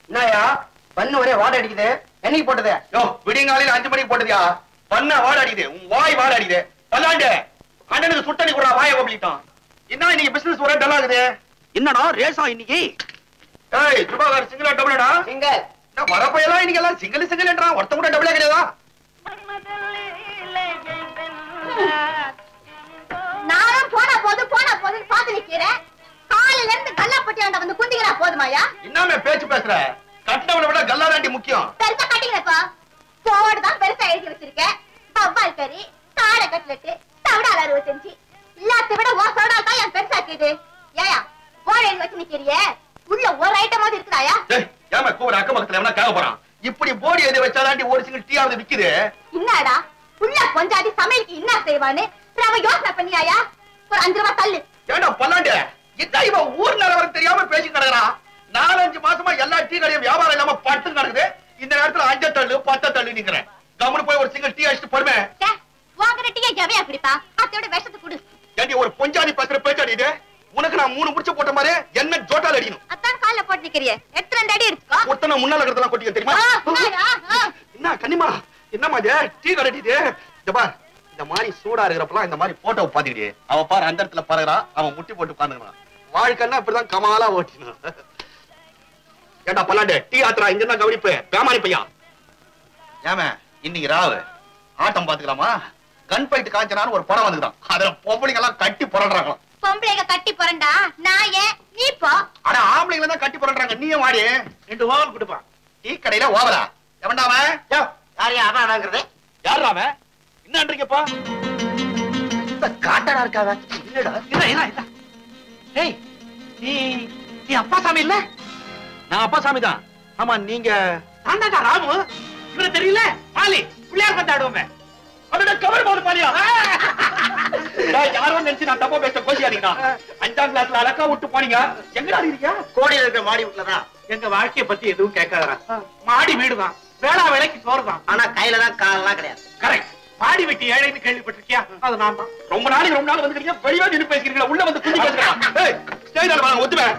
என்னயா பண்ணு ஒரே வாடை அடிக்குது என்னைக்கு போட்டது யோ விடியங்காலையில அஞ்சு மணிக்கு போட்டதியா பண்ண வாட அடிக்குது உன் வாய் வாட அடிக்குது பல்லாண்டு அண்ணனுக்கு சுட்டணி கூட வாய ஓப்பிட்டான் என்ன இன்னைக்கு பிசினஸ் ஒரே டல் ஆகுது என்னடா ரேசா இன்னைக்கு ஏய் சுபாகர் சிங்கிளா டபுளடா சிங்கல் நான் வரப்பையெல்லாம் இன்னைக்கு எல்லாம் சிங்கிள் சிங்கிள்ன்றா ஒருத்தன் கூட டபுளே கிடையாதா நானும் போனா போது போனா போது பாத்து நிக்கிறேன் காலையில இருந்து கல்லாப்பட்டி ஆண்ட வந்து குந்திக்கிறா போதுமாயா என்னமே பேச்சு பேசுற கட்டவனை விட கல்லாதாண்டி முக்கியம் பெருசா கட்டிக்கிறப்பா போடு தான் பெருசா எழுதி வச்சிருக்கேன் பவ்வால் கறி காடை கட்லெட்டு தவிடால அறுபத்தஞ்சு எல்லாத்தை விட ஓ சோடா தான் என் பெருசாக்குது ஏயா போட எழுதி வச்சு நிக்கிறியே உள்ள ஒரு ஐட்டமாவது இருக்குதாயா ஏய் ஏமா கூற அக்க பக்கத்துல எவனா கேட்க போறான் இப்படி போடி எது வச்சாதாண்டி ஒரு சிங்கிள் டீயாவது விக்குது என்னடா உள்ள கொஞ்சாதி சமையலுக்கு என்ன செய்வான்னு அவன் யோசனை பண்ணியாயா ஒரு அஞ்சு ரூபாய் தள்ளு ஏண்டா பல்லாண்டு இதான் இவன் ஊர் நிலவரம் தெரியாம பேசி கிடக்குறான் நாலஞ்சு மாசமா எல்லா டீ கடையும் வியாபாரம் இல்லாம பட்டு நடக்குது இந்த நேரத்துல அஞ்ச தள்ளு பத்த தள்ளு நிக்கிறேன் கம்முனு போய் ஒரு சிங்கிள் டீ அடிச்சுட்டு போருமே டே, வாங்குற டீயை எவையா குடிப்பா அத்தையோட விஷத்தை குடு ஏண்டி ஒரு பொஞ்சாதி பேசுற பேச்சாடி இது உனக்கு நான் மூணு முடிச்சு போட்ட மாதிரி என்ன ஜோட்டால் அடிக்கணும் அத்தான் கால்ல போட்டு நிக்கிறியே எடுத்து ரெண்டு அடி எடுத்துக்கோ ஒருத்தனை முன்னால இருக்கிறதெல்லாம் கொட்டிக்க தெரியுமா ஆ, என்னடா, ஆ. என்ன கண்ணிமா என்னம்மா இது டீ கடைட்டு இந்த பார் இந்த மாதிரி சூடா இருக்கிறப்பலாம் இந்த மாதிரி போட்டோ பாத்துக்கிட்டே அவ பாரு அந்த இடத்துல பாருறா அவன் முட்டி போட்டு உட்காந்துக்கிறான் வாழ்க்கைன்னா இப்படிதான் கமாலா ஓட்டினான் ஏண்டா பல்லாண்டு டீ ஆத்துறா இங்க தான் கவனிப்பு பேமானி பையா ஏமே இன்னைக்கு ராவு ஆட்டம் பாத்துக்கலாமா கன் ஃபைட் காஞ்சனான்னு ஒரு படம் வந்துக்கிறான் அதுல பொம்பளைங்க எல்லாம் கட்டி புரள்றாங்களாம் பொம்பளைங்க கட்டி போறண்டா நான் ஏன் நீ போ ஆனா ஆம்பளைங்க தான் கட்டி புரள்றாங்க நீயும் வாடி ரெண்டு ஓவல் கொடுப்பான் டீ கடையில ஓவரா எவன்டா அவன் யோ, யாரையா அதான் அதாங்கிறது யாருடா அவன் என்னன்றீங்கப்பா காட்டடா இருக்காவ இல்லடா இல்ல இல்ல இல்ல ஏய் நீ நீ அப்பா சாமி இல்ல நான் அப்பா சாமி தான் ஆமா நீங்க தாண்டாடா ராமு இவரை தெரியல பாலி பிள்ளையார் பந்தாடுவோமே அதோட கவர் போடு பாலியா டேய் யாரோ நினைச்சு நான் தப்பா பேச கோசியாதீங்க அஞ்சாம் கிளாஸ்ல அலக்கா விட்டு போனீங்க எங்கடா இருக்கீங்க கோடியில இருக்க மாடி வீட்டுலதான் எங்க வாழ்க்கைய பத்தி எதுவும் கேட்காதடா மாடி வீடுதான் வேளா வேலைக்கு சோறுதான் ஆனா கையில தான் காலெல்லாம் கிடையாது கரெக்ட் மாடி வெட்டி ஏழைன்னு கேள்விப்பட்டிருக்கியா அது நான் தான் ரொம்ப நாளைக்கு ரொம்ப நாள் வந்துக்கிறீங்க வெளியே நின்னு பேசிக்கிறீங்க உள்ள வந்து குஞ்சு பேசுறேன் ஏய் ஸ்டேஜ் வாங்க ஒத்துவேன்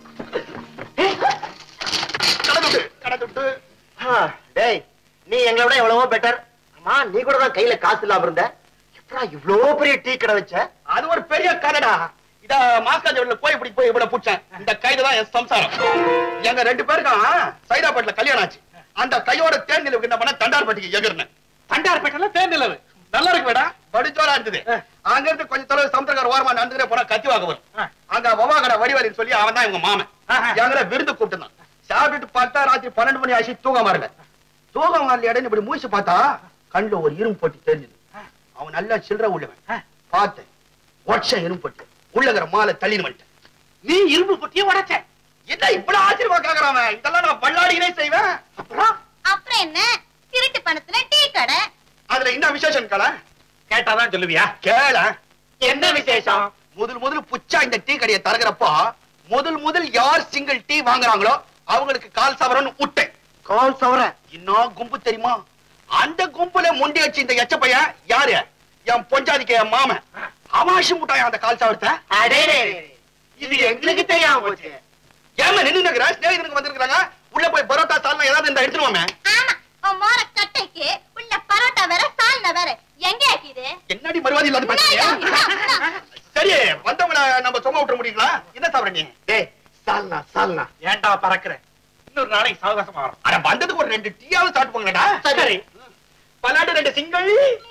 கடந்துட்டு கடந்துட்டு டேய் நீ எங்களை விட எவ்வளவோ பெட்டர் அம்மா நீ கூட தான் கையில காசு இல்லாம இருந்த எப்படா இவ்வளவு பெரிய டீ கடை வச்ச அது ஒரு பெரிய கதைடா இத மாஸ்காஜ் போய் இப்படி போய் இவ்வளவு புடிச்சேன் இந்த கைது தான் என் சம்சாரம் எங்க ரெண்டு பேருக்கும் சைதாப்பேட்ல கல்யாணம் ஆச்சு அந்த கையோட தேன் நிலவுக்கு என்ன பண்ண தண்டார்பட்டிக்கு எகிர்னேன் தண்டார்பேட்டையில தேன் நிலவு நல்லா இருக்கு வேடா படிச்சோரா இருந்தது அங்க இருந்து கொஞ்சம் தொலைவு சமுத்திரக்கார ஓரமா நடந்துக்கிட்டே போனா கத்தி வாங்க வரும் ஆ. அங்க வவா கடை வடிவாளின்னு சொல்லி அவன் தான் இவங்க மாமன் ஆஹா. எங்களை விருந்து கூப்பிட்டுருந்தான் சாப்பிட்டுட்டு பார்த்தா ராத்திரி பன்னெண்டு மணி ஆச்சு தூங்காம இருங்க தூக்கம் வரல இடம் இப்படி மூச்சு பார்த்தா கண்ணுல ஒரு இரும்பு போட்டு தெரிஞ்சது அவன் நல்லா சில்லற உள்ளவன் பார்த்தேன் ஒட்சம் இரும்பு போட்டு உள்ளகிற மாலை தள்ளின்னு வந்துட்டேன் நீ இரும்பு பொட்டியே உடைச்ச என்ன இவ்வளவு ஆச்சரியமா கேக்குறான் இதெல்லாம் நான் பல்லாடினே செய்வேன் அப்புறம் அப்புறம் என்ன திருட்டு பணத்துல டீ கடை அதுல என்ன விசேஷம் கல கேட்டாதான் சொல்லுவியா கேள என்ன விசேஷம் முதல் முதல் புச்சா இந்த டீ கடையை தரகிறப்போ முதல் முதல் யார் சிங்கிள் டீ வாங்குறாங்களோ அவங்களுக்கு கால் சவரன் விட்டேன் கால் சவர இன்னும் கும்பு தெரியுமா அந்த கும்புல முண்டி வச்சு இந்த எச்ச பையன் யாரு என் பொஞ்சாதிக்கு என் மாமன் அமாஷி முட்டாய் அந்த கால் சவரத்தை அடே இது எங்களுக்கு தெரியாம போச்சு ஏமா நின்னு நிக்கிற ஸ்நேகிதனுக்கு வந்திருக்காங்க உள்ள போய் பரோட்டா சால்னா ஏதாவது இந்த எடுத்துருவாமே ஆமா உன் மோர கட்டைக்கு உள்ள பரோட்டா வேற சால்னா வேற எங்க ஆக்கிது என்னடி மறுவாதி இல்லாத பேசுறீங்க சரி வந்தவங்கள நம்ம சும்மா விட்டுற முடியுங்களா என்ன சாப்பிட நீ டேய் சால்னா சால்னா ஏன்டா பறக்குற இன்னொரு நாளைக்கு சாவகாசமா வரும் அட வந்ததுக்கு ஒரு ரெண்டு டீயாவது சாப்பிட்டு போங்கடா சரி பல்லாண்டு ரெண்டு சிங்கிள்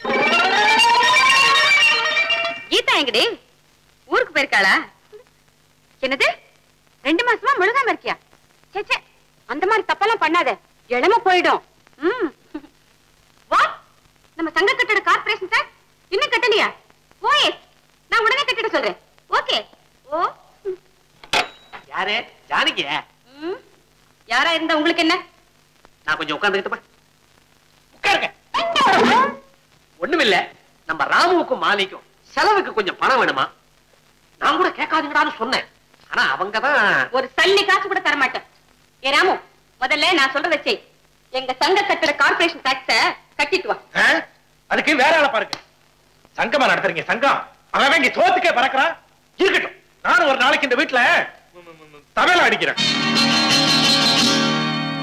கீதா எங்கடி ஊருக்கு போயிருக்காளா என்னது ரெண்டு மாசமா முழுகாம இருக்கியா ச்சே ச்சே அந்த மாதிரி தப்பெல்லாம் பண்ணாத இளம போயிடும் ம் வாட் நம்ம சங்க கட்டட கார்ப்பரேஷன் சார் இன்னும் கட்டலையா ஓயே நான் உடனே கட்டிட சொல்றேன் ஓகே ஓ யாரு ஜானகியா ம் யாரா இருந்தா உங்களுக்கு என்ன நான் கொஞ்சம் உட்கார்ந்துக்கிட்டு உட்காருங்க ஒண்ணுமில்ல நம்ம ராமுவுக்கும் மாலிக்கும் செலவுக்கு கொஞ்சம் பணம் வேணுமா நான் கூட கேட்காதீங்கடான்னு சொன்னேன் ஆனா அவங்க தான் ஒரு சல்லி காசு கூட தர மாட்டேன் ஏ ராமு முதல்ல நான் சொல்றத செய் எங்க சங்க கட்டட கார்ப்பரேஷன் டாக்ஸ கட்டிட்டு வா அதுக்கு வேற ஆளை பாருங்க சங்கமா நடத்துறீங்க சங்கம் அவன் இங்க சோத்துக்கே பறக்குறான் இருக்கட்டும் நானும் ஒரு நாளைக்கு இந்த வீட்டுல தவேல அடிக்கிறேன்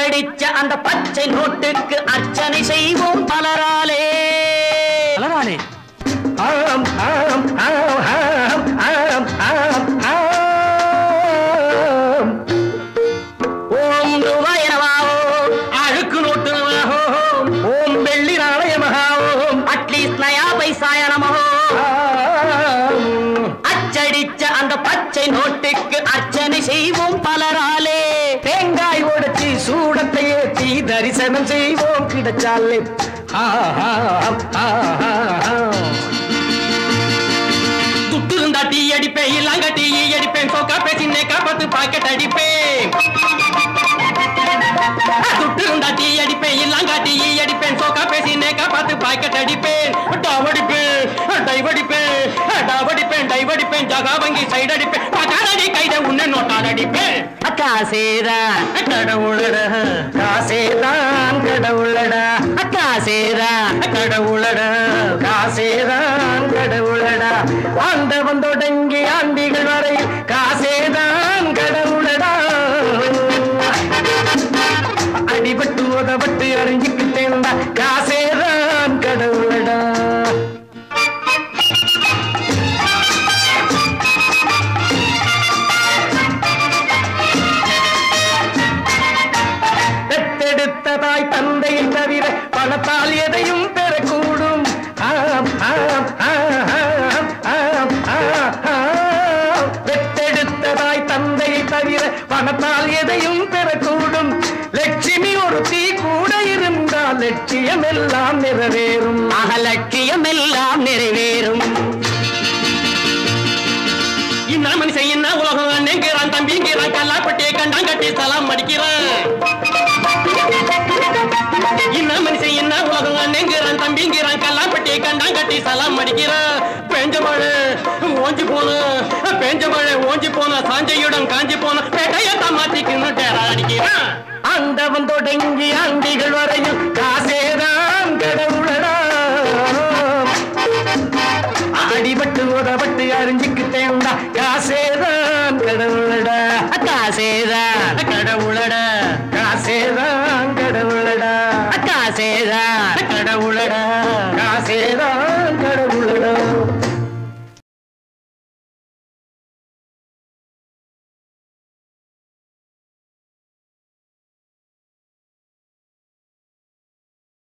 அச்சடிச்ச அந்த பச்சை நோட்டுக்கு அர்ச்சனை செய்வோம் பலராலே பலராலே ஆம் ஆம் ஆம் ஆம் ஆம் ஆம் ஆம் ஓம் ரூபாயனமாவோம் அழுக்கு நோட்டுனமாவோம் ஓம் வெள்ளி நாணயமாவோம் அட்லீஸ்ட் நயா பைசாயனமாவோம் அச்சடிச்ச அந்த பச்சை நோட்டுக்கு அர்ச்சனை செய்வோம் பலராலே தேங்காய் உடைச்சி சூடத்தை ஏற்றி தரிசனம் செய்வோம் கிடைச்சாலே ஆ, ஆ, ஆ, ஆ, ஆ. துட்டு இருந்தா டீ அடிப்பேன் இல்லாங்க டீ அடிப்பேன் சோக்கா பேசினே காப்பத்து பாக்கெட் அடிப்பேன் துட்டு இருந்தா டீ அடிப்பேன் இல்லாங்க டீ அடிப்பேன் சோக்கா பேசினே காப்பாத்து பாக்கெட் அடிப்பேன் டாவடிப்பேன் டைவடிப்பேன் டாவடிப்பேன் டைவடிப்பேன் ஜகா வங்கி சைடு அடிப்பேன் பகாரடி கைத உன்ன நோட்டால் அடிப்பேன் காசேதான் கடவுளடா காசேதான் கடவுளடா காசேதான் கடவுளடா காசேதான் கடவுளடா ஆண்டவன் தொடங்கி ஆண்டிகள் வரை காசேதான் கடவுளடா அடிபட்டு உதப்பட்டு அறிஞ்சுக்கிட்டேன்டா காசேதான் கடவுளடா பணத்தால் எதையும் பெறக்கூடும் ஆம், ஆம், ஆம், ஆம், ஆம், ஆம். பெற்றெடுத்ததாய் தந்தையை தவிர பணத்தால் எதையும் பெறக்கூடும் லட்சுமி ஒரு தீ கூட இருந்தால் லட்சியம் எல்லாம் நிறைவேறும் அகலட்சியம் எல்லாம் நிறைவேறும் என்ன மனுஷன் என்ன உலகம் அண்ணங்கிறான் தம்பிங்கிறான் கல்லாப்பட்டி கண்டான் கட்டி சலாம் அடிக்கிறான் என்ன மனுஷன் என்ன உலகம் அண்ணங்கிறான் தம்பிங்கிறான் கல்லாப்பட்டி கண்டான் கட்டி சலாம் அடிக்கிறான் பெஞ்ச மழை ஓஞ்சி போன பெஞ்ச மழை ஓஞ்சி போன சாஞ்சையுடன் காஞ்சி போன பேட்டையத்தான் மாத்திக்கணும் டேரா அடிக்கிறான் ஆண்டவன் தொடங்கி ஆண்டிகள் வரையும் காசேதான் கடவுளடா அடிபட்டு உதப்பட்டு அறிஞ்சுக்கிட்டேன்டா காசேதான் கடவுளடா காசேதான் கடவுளடா காசேதான் கடவுளடா காசேதான் கடவுளடா